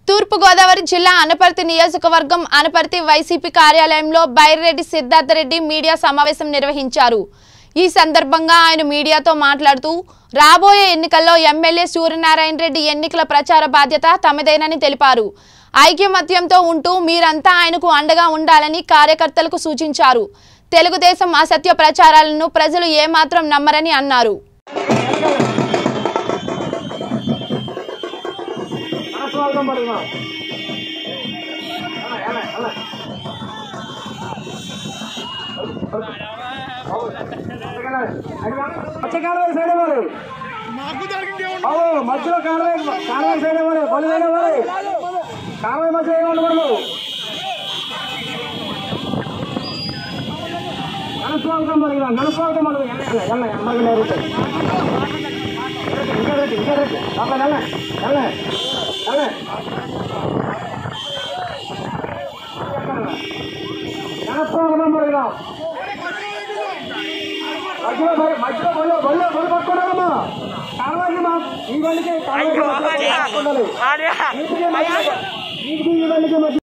తూర్పుగోదావరి జిల్లా అనపర్తి నియోజకవర్గం అనపర్తి వైసీపీ కార్యాలయంలో బైరెడ్డి సిద్ధార్థరెడ్డి మీడియా సమావేశం నిర్వహించారు ఈ సందర్భంగా ఆయన మీడియాతో మాట్లాడుతూ రాబోయే ఎన్నికల్లో ఎమ్మెల్యే సూర్యనారాయణ రెడ్డి ఎన్నికల ప్రచార బాధ్యత తమదేనని తెలిపారు ఐక్యమత్యంతో ఉంటూ మీరంతా ఆయనకు అండగా ఉండాలని కార్యకర్తలకు సూచించారు తెలుగుదేశం అసత్య ప్రచారాలను ప్రజలు ఏమాత్రం నమ్మరని అన్నారు మత్స్యకారులకు సైడ్ ఇవ్వాలి బాబు మధ్యలో కాలువ కాలువ సైడ్ ఇవ్వాలి బలి సైడ్ ఇవ్వాలి కాలువ మధ్య ఉండకూడదు నడుచుకోవడం మరి నడుచుకోవడం మరి ఎల్ల ఎల్ల ఎమ్మకి నేరుతుంది ఇంకా రెడ్డి ఇంకా రెడ్డి అక్కడ ఎల్ల ఎల్ల ఎల్ల నడుచుకోవడం మరి మధ్యలో బలి- మధ్యలో బళ్ళు బళ్ళు బళ్ళు పట్టుకున్నారమ్మా కాలువకి మా ఈ బండికి కాలువకి మధ్య పట్టుకోవాలి. నీటికి మధ్య నీటికి ఈ బండికి మధ్య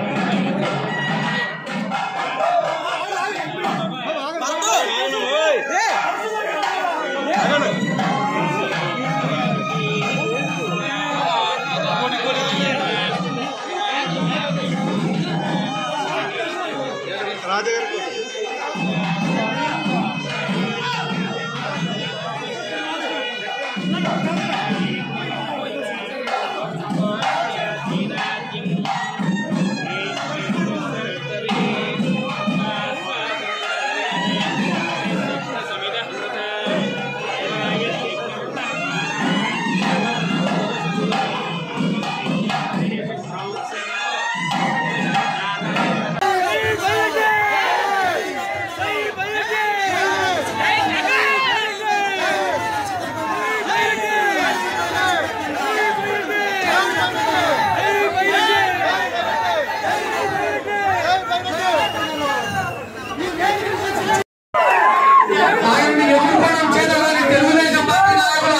ఆయన్ని ఎదుర్కోవడం చేతగాని తెలుగుదేశం పార్టీ నాయకులు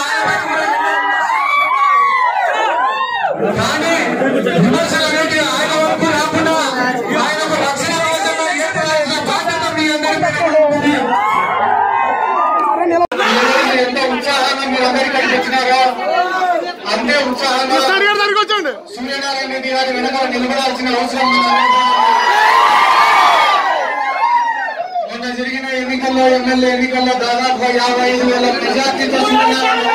ఆయన కానీ విమర్శలు అనేవి ఆయన వరకు రాకుండా ఆయనకు రక్షణ వ్యవస్థను ఏర్పడాల్సిన బాధ్యత మీ అందరిపై ఉంది. ఈరోజు ఎంత ఉత్సాహంగా మీరు అందరి ఇక్కడికి వచ్చినారో అంతే ఉత్సాహంగా సూర్యనారాయణ రెడ్డి గారి వెనకాల నిలబడాల్సిన అవసరం ఉంది మొన్న జరిగిన ఎన్నికల్లో ఎమ్మెల్యే ఎన్నికల్లో దాదాపు యాభై ఐదు వేల మెజార్టీతో సూర్యనారాయణ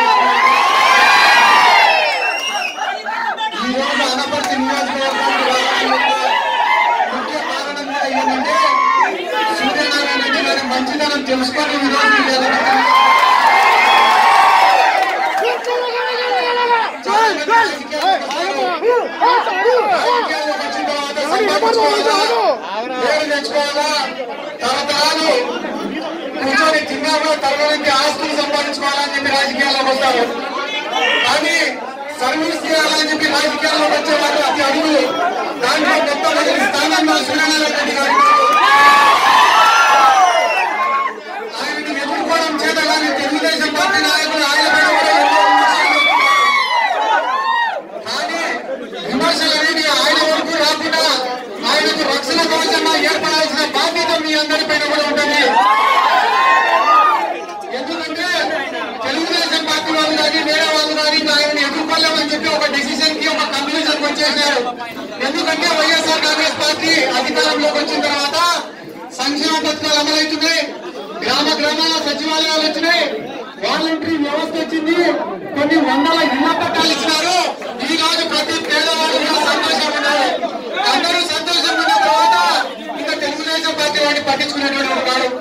ఈ రోజు అనపర్తి నియోజకవర్గానికి రావడానికి ముఖ్య కారణం కూడా ఏంటంటే సూర్యనారాయణ రెడ్డి గారి మంచితనం తెలుసుకొని ఈ రోజు మీకు ఎదుగుతున్నారు. చాలా మంది రాజకీయాల్లోకి వచ్చిన తర్వాత సంపాదించుకోవాలా, పేరు తెచ్చుకోవాలా తరతరాలు కూర్చొని తిన్నామో తరగతి ఆస్తులు సంపాదించుకోవాలని చెప్పి రాజకీయాల్లోకి వస్తారు కానీ సర్వీస్ చేయాలని చెప్పి రాజకీయాల్లోకి వచ్చే వాళ్ళు అతి అడుగులు దాంట్లో మొట్టమొదటి స్థానం మా సూర్యనారాయణ రెడ్డి గారికి ఆయనను ఎదుర్కోవడం చేత కానీ తెలుగుదేశం పార్టీ నాయకులు ఆయన పైన కూడా ఎన్నో విమర్శలు కానీ విమర్శలు అనేవి ఆయన వరకు రాకుండా ఆయనకు రక్షణ కవచంగా ఏర్పడాల్సిన బాధ్యత మీ అందరిపైన కూడా ఉంటుంది ఎందుకంటే తెలుగుదేశం పార్టీ వాళ్ళు కానీ వేరే వాళ్ళు కానీ ఇంకా ఆయనను ఎదుర్కోలేమని చెప్పి ఒక డిసిషన్ కి ఒక కన్క్లూజన్ వచ్చేసారు ఎందుకంటే వైఎస్ఆర్ కాంగ్రెస్ పార్టీ అధికారంలోకి వచ్చిన తర్వాత సంక్షేమ పథకాలు అమలవుతున్నాయి గ్రామ గ్రామాల సచివాలయాలు వచ్చినాయి వాలంటరీ వ్యవస్థ వచ్చింది కొన్ని వందల ఇళ్ల పట్టాలు ఇచ్చినారు ఈ రోజు ప్రతి పేదవాడు కూడా సంతోషంగా ఉన్నారు అందరూ సంతోషంగా ఉన్న తర్వాత ఇంకా తెలుగుదేశం పార్టీ వాడిని పట్టించుకునేటువంటి వాడు కాదు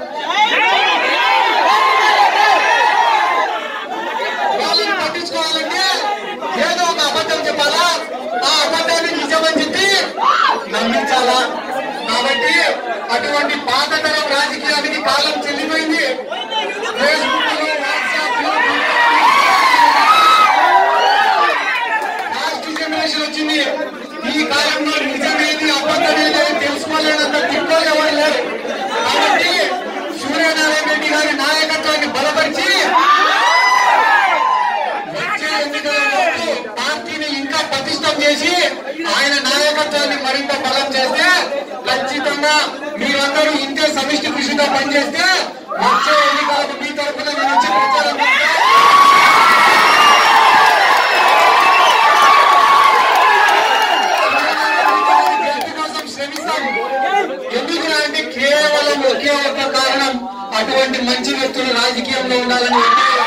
వాళ్ళని పట్టించుకోవాలంటే ఏదో ఒక అబద్ధం చెప్పాలా ఆ అబద్ధాన్ని నిజమని చెప్పి నమ్మించాలా కాబట్టి అటువంటి పాతతరం రాజకీయానికి కాలం చెల్లిపోయింది ఫేస్బుక్ లో వాట్సాప్ లో లాస్ట్ జనరేషన్ వచ్చింది ఈ కాలంలో నిజమేది అబద్ధమేది అని తెలుసుకోలేనంత తిప్పలు ఎవరు లేరు కాబట్టి సూర్యనారాయణ రెడ్డి గారి నాయకత్వాన్ని బలపరిచి వచ్చే ఎన్నికల వరకు పార్టీని ఇంకా పటిష్టం చేసి ఆయన నాయకత్వాన్ని మరింత బలం చేస్తే ఖచ్చితంగా మీరందరూ ఇంతే సమిష్టి కృషితో పనిచేస్తే వచ్చే ఎన్నికలకు మీ తరఫున నేను వచ్చి ప్రచారం చేస్తా. గెలుపు కోసం శ్రమిస్తాము ఎందుకు అంటే కేవలం ఒకే ఒక్క కారణం అటువంటి మంచి వ్యక్తులు రాజకీయంలో ఉండాలని ఒకే